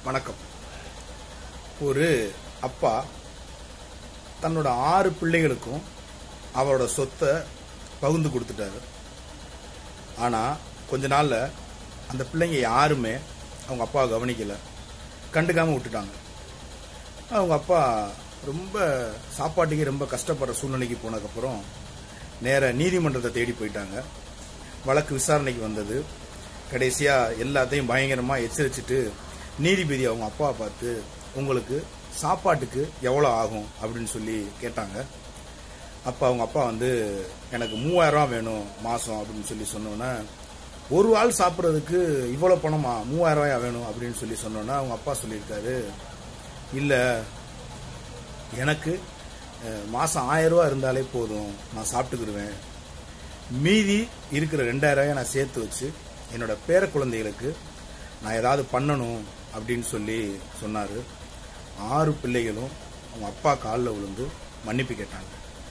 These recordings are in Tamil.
வணக்கம் ஒரு அப்பா தன்னோட ஆறு பிள்ளைகளுக்கும் அவரோட சொத்தை பகிர்ந்து கொடுத்துட்டாரு ஆனா கொஞ்ச நாள்ல அந்த பிள்ளைங்க யாருமே அவங்க அப்பாவை கவனிக்கல கண்டுக்காம விட்டுட்டாங்க அவங்க அப்பா ரொம்ப சாப்பாட்டுக்கு ரொம்ப கஷ்டப்படுற சூழ்நிலைக்கு போனதுக்கப்புறம் நேர நீதிமன்றத்தை தேடி போயிட்டாங்க வழக்கு விசாரணைக்கு வந்தது கடைசியா எல்லாத்தையும் பயங்கரமா எச்சரிச்சுட்டு நீதிபதி அவங்க அப்பாவை பார்த்து உங்களுக்கு சாப்பாட்டுக்கு எவ்வளோ ஆகும் அப்படின்னு சொல்லி கேட்டாங்க அப்போ அவங்க அப்பா வந்து எனக்கு மூவாயிரம் ரூபா வேணும் மாதம் அப்படின்னு சொல்லி சொன்னோன்னே ஒரு ஆள் சாப்பிட்றதுக்கு இவ்வளோ பணமா மூவாயிரம் ரூபாயா வேணும் அப்படின்னு சொல்லி சொன்னோன்னே அவங்க அப்பா சொல்லியிருக்காரு இல்லை எனக்கு அஹ், மாசம் ஆயிரம் ரூபாய் இருந்தாலே போதும் நான் சாப்பிட்டுக்கிடுவேன் மீதி இருக்கிற ரெண்டாயிரம் ரூபாயை நான் சேர்த்து வச்சு என்னோட பேர குழந்தைகளுக்கு நான் ஏதாவது பண்ணணும் அப்படின்னு சொல்லி சொன்னாரு ஆறு பிள்ளைகளும் அவங்க அப்பா காலில் விழுந்து மன்னிப்பு கேட்டாங்க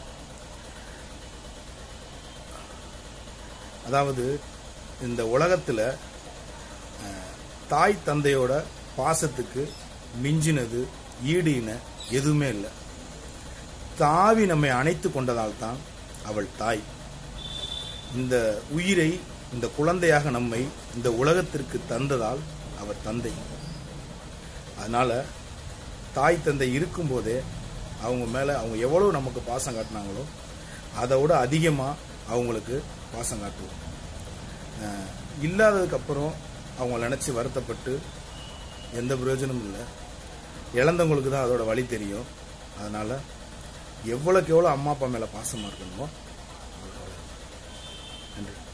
அதாவது இந்த உலகத்துல அஹ், தாய் தந்தையோட பாசத்துக்கு மிஞ்சினது ஈடு இணை எதுவுமே இல்லை தாவி நம்மை அணைத்து கொண்டதால் தான் அவள் தாய் இந்த உயிரை இந்த குழந்தையாக நம்மை இந்த உலகத்திற்கு தந்ததால் அவர் தந்தை அதனால தாய் தந்தை இருக்கும்போதே அவங்க மேல அவங்க எவ்வளவு நமக்கு பாசம் காட்டினாங்களோ அதை விட அதிகமா அவங்களுக்கு பாசம் காட்டுவோம் அஹ் இல்லாததுக்கு அப்புறம் அவங்க நினைச்சு வருத்தப்பட்டு எந்த பிரயோஜனமும் இல்லை இழந்தவங்களுக்கு தான் அதோட வழி தெரியும் அதனால எவ்வளோக்கு எவ்வளோ அம்மா அப்பா மேல பாசமா இருக்கணுமோ அவ்வளவுக்கு அவ்வளவு. நன்றி